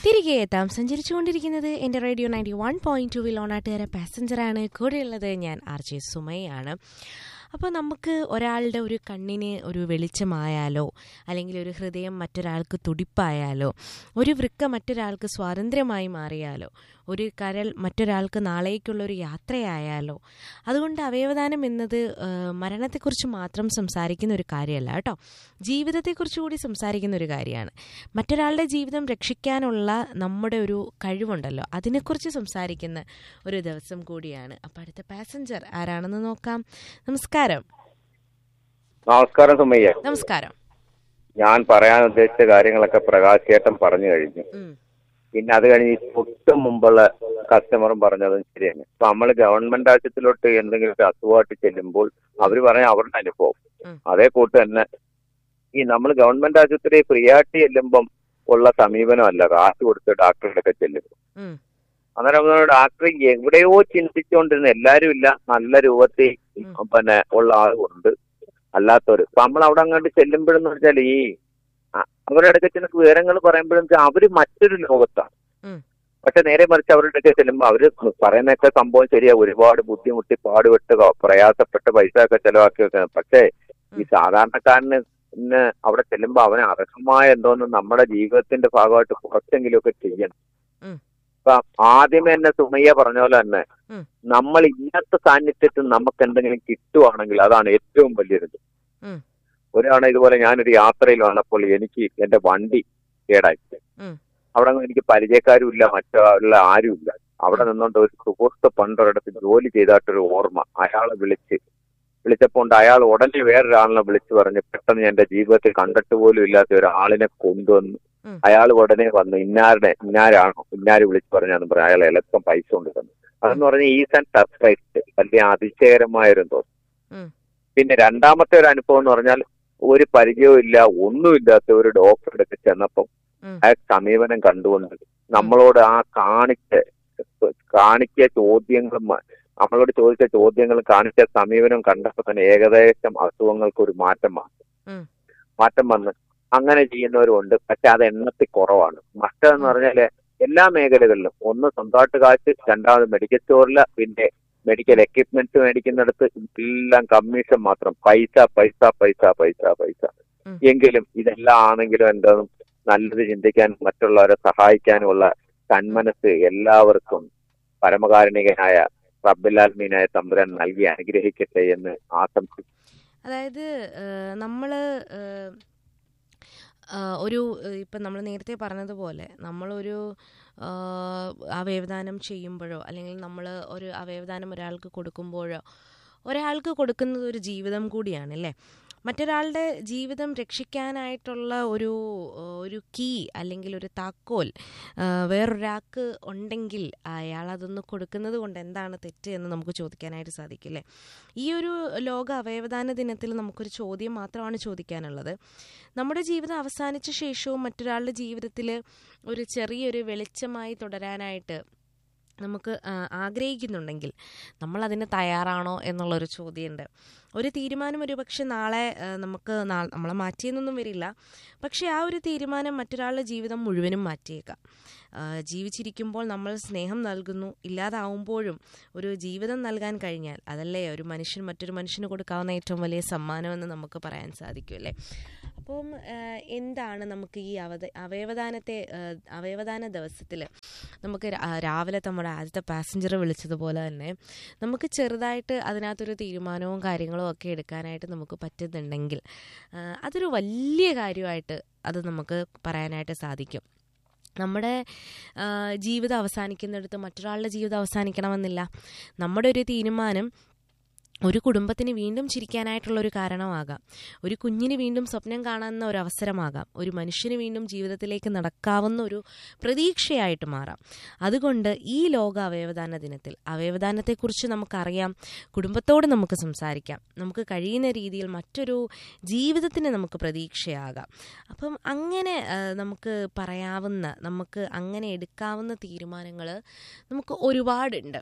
തിരികെ എത്താം സഞ്ചരിച്ചുകൊണ്ടിരിക്കുന്നത് എൻ്റെ radio ninety one point two ഓണാട്ടുകാരെ പാസഞ്ചറാണ് കൂടെയുള്ളത് ഞാൻ ആർ ജെ സുമയാണ് അപ്പോൾ നമുക്ക് ഒരാളുടെ ഒരു കണ്ണിന് ഒരു വെളിച്ചമായാലോ അല്ലെങ്കിൽ ഒരു ഹൃദയം മറ്റൊരാൾക്ക് തുടിപ്പായാലോ ഒരു വൃക്ക മറ്റൊരാൾക്ക് സ്വാതന്ത്ര്യമായി മാറിയാലോ ഒരു കരൾ മറ്റൊരാൾക്ക് നാളേക്കുള്ള ഒരു യാത്രയായാലോ അതുകൊണ്ട് അവയവദാനം എന്നത് ആ, മരണത്തെക്കുറിച്ച് മാത്രം സംസാരിക്കുന്ന ഒരു കാര്യമല്ല കേട്ടോ ജീവിതത്തെക്കുറിച്ച് കൂടി സംസാരിക്കുന്ന ഒരു കാര്യമാണ് മറ്റൊരാളുടെ ജീവിതം രക്ഷിക്കാനുള്ള നമ്മുടെ ഒരു കഴിവുണ്ടല്ലോ അതിനെക്കുറിച്ച് സംസാരിക്കുന്ന ഒരു ദിവസം കൂടിയാണ് അപ്പം അടുത്ത പാസഞ്ചർ ആരാണെന്ന് നോക്കാം നമസ്കാരം നമസ്കാരം സുമയ്യ നമസ്കാരം ഞാൻ പറയാൻ ഉദ്ദേശിച്ച കാര്യങ്ങളൊക്കെ പ്രകാശ് ചേട്ടൻ പറഞ്ഞു കഴിഞ്ഞു ഉം, പിന്നെ അത് കഴിഞ്ഞ് ഈ തൊട്ട് മുമ്പുള്ള കസ്റ്റമറും പറഞ്ഞതും ശരിയാണ് ഇപ്പൊ നമ്മൾ ഗവൺമെന്റ് ആശുപത്രിയിലോട്ട് എന്തെങ്കിലും ഒരു അസുഖമായിട്ട് ചെല്ലുമ്പോൾ അവർ പറഞ്ഞ അവരുടെ അനുഭവം ഉം. അതേ കൂട്ട് തന്നെ ഈ നമ്മൾ ഗവൺമെന്റ് ആശുപത്രി ഫ്രീ ആയിട്ട് ചെല്ലുമ്പം ഉള്ള സമീപനമല്ല കാശ് കൊടുത്ത് ഡാക്ടറുടെയൊക്കെ ചെല്ലുമ്പോൾ ഉം, അന്നേരം നമ്മൾ ഡാക്ടർ എവിടെയോ ചിന്തിച്ചുകൊണ്ടിരുന്ന എല്ലാവരും ഇല്ല നല്ല രൂപത്തിൽ ഉം. പിന്നെ ഉള്ള ആളുകളുണ്ട് അല്ലാത്തവര് ഇപ്പൊ നമ്മൾ അവിടെ അങ്ങോട്ട് ചെല്ലുമ്പോഴെന്ന് വെച്ചാൽ ഈ അ- അവരുടെ അടുക്ക ചില വിവരങ്ങൾ പറയുമ്പോഴും അവര് മറ്റൊരു ലോകത്താണ് ഉം. പക്ഷെ നേരെ മറിച്ച് അവരുടെ അടുക്ക ചെല്ലുമ്പോൾ അവര് പറയുന്നൊക്കെ സംഭവം ശരിയാ ഒരുപാട് ബുദ്ധിമുട്ടി പാടുപെട്ട് ക- പ്രയാസപ്പെട്ട് പൈസ ഒക്കെ ചെലവാക്കി വെക്കുന്നത് പക്ഷേ ഈ സാധാരണക്കാരന് ഇന്ന് അവിടെ ചെല്ലുമ്പോ അവന് അർഹമായ എന്തോന്ന് നമ്മുടെ ജീവിതത്തിന്റെ ഭാഗമായിട്ട് കുറച്ചെങ്കിലുമൊക്കെ ചെയ്യണം ഉം. ഇപ്പൊ ആദ്യമേ തന്നെ സുമയ്യ പറഞ്ഞ പോലെ തന്നെ ഉം. നമ്മൾ ഇന്നത്തെ സാന്നിധ്യത്തിൽ നമുക്ക് എന്തെങ്കിലും കിട്ടുവാണെങ്കിൽ അതാണ് ഏറ്റവും വലിയൊരിത് ഉം. ഒരാണ് ഇതുപോലെ ഞാനൊരു യാത്രയിൽ വന്നപ്പോൾ എനിക്ക് എന്റെ വണ്ടി കേടായി ഉം. അവിടെ ഒന്നും എനിക്ക് പരിചയക്കാരും ഇല്ല മറ്റുള്ള ആരും ഇല്ല അവിടെ നിന്നുകൊണ്ട് ഒരു സുഹൃത്ത് പണ്ടൊരിടത്ത് ജോലി ചെയ്തായിട്ടൊരു ഓർമ്മ അയാളെ വിളിച്ച് വിളിച്ചപ്പോൾ അയാൾ ഉടനെ വേറൊരാളിനെ വിളിച്ചു പറഞ്ഞ് പെട്ടെന്ന് എന്റെ ജീവിതത്തിൽ കണ്ടിട്ട് പോലും ഇല്ലാത്ത ഒരാളിനെ കൊണ്ടുവന്നു ഉം. അയാൾ ഉടനെ വന്നു ഇന്നാരുടെ ഇന്നാരാണോ ഇന്നാര് വിളിച്ചു പറഞ്ഞാന്ന് പറഞ്ഞു അയാൾ എളുപ്പം പൈസ കൊണ്ട് തന്നു അതെന്ന് പറഞ്ഞ ഈസ് ആൻഡ് സർപ്രൈസ് വലിയ അതിശയകരമായൊരു തോന്നും ഉം. പിന്നെ രണ്ടാമത്തെ ഒരു അനുഭവം എന്ന് പറഞ്ഞാൽ ഒരു പരിചയവും ഇല്ല ഒന്നുമില്ലാത്ത ഒരു ഡോക്ടറുടെ അടുത്ത് ചെന്നപ്പം ഉം. ആ സമീപനം കണ്ടുകൊണ്ട് നമ്മളോട് ആ കാണിച്ച കാണിച്ച ചോദ്യങ്ങളും മ- നമ്മളോട് ചോദിച്ച ചോദ്യങ്ങളും കാണിച്ച സമീപനം കണ്ടപ്പോൾ തന്നെ ഏകദേശം അസുഖങ്ങൾക്ക് ഒരു മാറ്റം വന്നു ഉം. മാറ്റം വന്ന് അങ്ങനെ ചെയ്യുന്നവരുണ്ട് പക്ഷെ അത് എണ്ണത്തിൽ കുറവാണ് മറ്റേന്ന് പറഞ്ഞാല് എല്ലാ മേഖലകളിലും ഒന്ന് സ്വന്തമായിട്ട് കാശ് രണ്ടാമത് മെഡിക്കൽ സ്റ്റോറില് പിന്നെ മെഡിക്കൽ എക്യുപ്മെന്റ്സ് മേടിക്കുന്നിടത്ത് എല്ലാം കമ്മീഷൻ മാത്രം പൈസ പൈസ പൈസ പൈസ പൈസ ഉം. എങ്കിലും ഇതെല്ലാം ആണെങ്കിലും എന്താണ് നല്ലത് ചിന്തിക്കാൻ മറ്റുള്ളവരെ സഹായിക്കാനുമുള്ള സന്മനസ് എല്ലാവർക്കും പരമകാരുണികനായ റബ്ബുലാൽമീനായ തമ്പുരാൻ നൽകി അനുഗ്രഹിക്കട്ടെ എന്ന് ആശംസിക്കുന്നു അതായത് നമ്മൾ ഒരു ഇപ്പം നമ്മൾ നേരത്തെ പറഞ്ഞതുപോലെ നമ്മളൊരു ആ, അവയവദാനം ചെയ്യുമ്പോഴോ അല്ലെങ്കിൽ നമ്മൾ ഒരു അവയവദാനം ഒരാൾക്ക് കൊടുക്കുമ്പോഴോ ഒരാൾക്ക് കൊടുക്കുന്നത് ഒരു ജീവിതം കൂടിയാണ് അല്ലേ മറ്റൊരാളുടെ ജീവിതം രക്ഷിക്കാനായിട്ടുള്ള ഒരു ആ, ഒരു കീ അല്ലെങ്കിൽ ഒരു താക്കോൽ ആ, വേറൊരാൾക്ക് ഉണ്ടെങ്കിൽ അയാൾ അതൊന്ന് കൊടുക്കുന്നത് കൊണ്ട് എന്താണ് തെറ്റ് എന്ന് നമുക്ക് ചോദിക്കാനായിട്ട് സാധിക്കില്ലേ ഈ ഒരു ലോക അവയവദാന ദിനത്തിൽ നമുക്കൊരു ചോദ്യം മാത്രമാണ് ചോദിക്കാനുള്ളത് നമ്മുടെ ജീവിതം അവസാനിച്ച ശേഷവും മറ്റൊരാളുടെ ജീവിതത്തിൽ ഒരു ചെറിയൊരു വെളിച്ചമായി തുടരാനായിട്ട് നമുക്ക് ആ, ആഗ്രഹിക്കുന്നുണ്ടെങ്കിൽ നമ്മൾ അതിന് തയ്യാറാണോ എന്നുള്ളൊരു ചോദ്യമുണ്ട് ഒരു തീരുമാനം ഒരു പക്ഷെ നാളെ ആ, നമുക്ക് നാ- നമ്മളെ മാറ്റിയെന്നൊന്നും വരില്ല പക്ഷേ ആ ഒരു തീരുമാനം മറ്റൊരാളുടെ ജീവിതം മുഴുവനും മാറ്റിയേക്കാം ആ, ജീവിച്ചിരിക്കുമ്പോൾ നമ്മൾ സ്നേഹം നൽകുന്നു ഇല്ലാതാവുമ്പോഴും ഒരു ജീവിതം നൽകാൻ കഴിഞ്ഞാൽ അതല്ലേ ഒരു മനുഷ്യൻ മറ്റൊരു മനുഷ്യന് കൊടുക്കാവുന്ന ഏറ്റവും വലിയ സമ്മാനമെന്ന് നമുക്ക് പറയാൻ സാധിക്കും അല്ലേ അപ്പം ആ, എന്താണ് നമുക്ക് ഈ അവത അവയവദാനത്തെ ആ, അവയവദാന ദിവസത്തിൽ നമുക്ക് രാ- രാവിലെ നമ്മുടെ ആദ്യത്തെ പാസഞ്ചർ വിളിച്ചതുപോലെ തന്നെ നമുക്ക് ചെറുതായിട്ട് അതിനകത്തൊരു തീരുമാനവും കാര്യങ്ങളും ഒക്കെ എടുക്കാനായിട്ട് നമുക്ക് പറ്റുന്നുണ്ടെങ്കിൽ ആ, അതൊരു വലിയ കാര്യമായിട്ട് അത് നമുക്ക് പറയാനായിട്ട് സാധിക്കും നമ്മുടെ ആ, ജീവിതം അവസാനിക്കുന്നിടത്ത് മറ്റൊരാളുടെ ജീവിതം അവസാനിക്കണമെന്നില്ല നമ്മുടെ ഒരു തീരുമാനം ഒരു കുടുംബത്തിന് വീണ്ടും ചിരിക്കാനായിട്ടുള്ള ഒരു കാരണമാകാം ഒരു കുഞ്ഞിന് വീണ്ടും സ്വപ്നം കാണാവുന്ന ഒരു അവസരമാകാം ഒരു മനുഷ്യന് വീണ്ടും ജീവിതത്തിലേക്ക് നടക്കാവുന്ന ഒരു പ്രതീക്ഷയായിട്ട് മാറാം അതുകൊണ്ട് ഈ ലോക അവയവദാന ദിനത്തിൽ അവയവദാനത്തെക്കുറിച്ച് നമുക്കറിയാം കുടുംബത്തോട് നമുക്ക് സംസാരിക്കാം നമുക്ക് കഴിയുന്ന രീതിയിൽ മറ്റൊരു ജീവിതത്തിന് നമുക്ക് പ്രതീക്ഷയാകാം അപ്പം അങ്ങനെ ആ, നമുക്ക് പറയാവുന്ന നമുക്ക് അങ്ങനെ എടുക്കാവുന്ന തീരുമാനങ്ങൾ നമുക്ക് ഒരുപാടുണ്ട്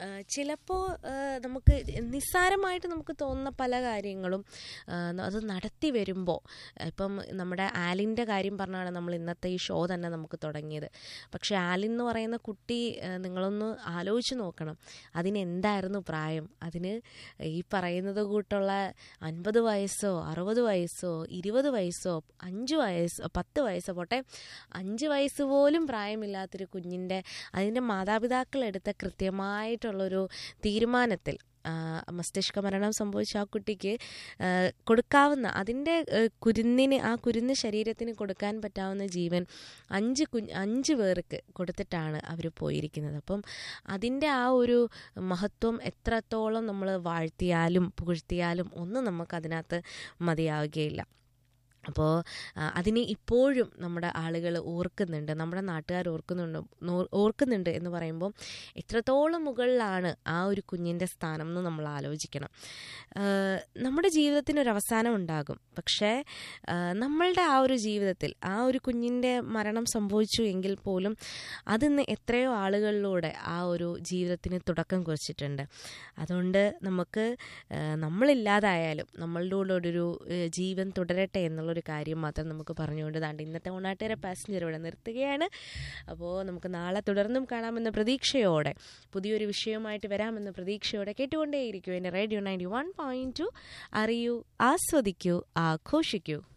ചിലപ്പോൾ നമുക്ക് നിസ്സാരമായിട്ട് നമുക്ക് തോന്നുന്ന പല കാര്യങ്ങളും ആ, അത് നടത്തി വരുമ്പോൾ ഇപ്പം നമ്മുടെ ആലിൻ്റെ കാര്യം പറഞ്ഞാണ് നമ്മൾ ഇന്നത്തെ ഈ ഷോ തന്നെ നമുക്ക് തുടങ്ങിയത് പക്ഷേ ആലിൻ എന്ന് പറയുന്ന കുട്ടി ആ, നിങ്ങളൊന്ന് ആലോചിച്ച് നോക്കണം അതിന് എന്തായിരുന്നു പ്രായം അതിന് ഈ പറയുന്നത് കൂട്ടുള്ള അൻപത് വയസ്സോ അറുപത് വയസ്സോ ഇരുപത് വയസ്സോ അഞ്ച് വയസ്സോ പത്ത് വയസ്സോ പോട്ടെ അഞ്ച് വയസ്സ് പോലും പ്രായമില്ലാത്തൊരു കുഞ്ഞിൻ്റെ അതിൻ്റെ മാതാപിതാക്കൾ എടുത്ത കൃത്യമായിട്ടുള്ളൊരു തീരുമാനത്തിൽ ആ, മസ്തിഷ്ക മരണം സംഭവിച്ച ആ കുട്ടിക്ക് ആ, കൊടുക്കാവുന്ന അതിൻ്റെ ആ, കുരുന്നിന് ആ കുരുന്ന് ശരീരത്തിന് കൊടുക്കാൻ പറ്റാവുന്ന ജീവൻ അഞ്ച് കുഞ്ഞ് അഞ്ച് പേർക്ക് കൊടുത്തിട്ടാണ് അവർ പോയിരിക്കുന്നത് അപ്പം അതിൻ്റെ ആ ഒരു മഹത്വം എത്രത്തോളം നമ്മൾ വാഴ്ത്തിയാലും പുകഴ്ത്തിയാലും ഒന്നും നമുക്കതിനകത്ത് മതിയാവുകയില്ല അപ്പോൾ അതിനെ ഇപ്പോഴും നമ്മുടെ ആളുകൾ ഓർക്കുന്നുണ്ട് നമ്മുടെ നാട്ടുകാർ ഓർക്കുന്നുണ്ട് നോ- ഓർക്കുന്നുണ്ട് എന്ന് പറയുമ്പോൾ എത്രത്തോളം മുകളിലാണ് ആ ഒരു കുഞ്ഞിൻ്റെ സ്ഥാനം എന്ന് നമ്മൾ ആലോചിക്കണം ആ, നമ്മുടെ ജീവിതത്തിന് ഒരു അവസാനം ഉണ്ടാകും പക്ഷേ ആ, നമ്മളുടെ ആ ഒരു ജീവിതത്തിൽ ആ ഒരു കുഞ്ഞിൻ്റെ മരണം സംഭവിച്ചു എങ്കിൽ പോലും അതിന്ന് എത്രയോ ആളുകളിലൂടെ ആ ഒരു ജീവിതത്തിന് തുടക്കം കുറിച്ചിട്ടുണ്ട് അതുകൊണ്ട് നമുക്ക് ആ, നമ്മളില്ലാതായാലും നമ്മളുടെ കൂടെ ഒരു ഏ, ജീവൻ തുടരട്ടെ എന്നുള്ളൊരു കാര്യം മാത്രം നമുക്ക് പറഞ്ഞുകൊണ്ട് ദാണ്ട് ഇന്നത്തെ ഓണാട്ടേരെ പാസഞ്ചർ ഇവിടെ നിർത്തുകയാണ് അപ്പോൾ നമുക്ക് നാളെ തുടർന്നും കാണാമെന്ന പ്രതീക്ഷയോടെ പുതിയൊരു വിഷയവുമായിട്ട് വരാമെന്ന പ്രതീക്ഷയോടെ കേട്ടുകൊണ്ടേയിരിക്കും എൻ്റെ radio ninety one point two അറിയൂ ആസ്വദിക്കൂ ആഘോഷിക്കൂ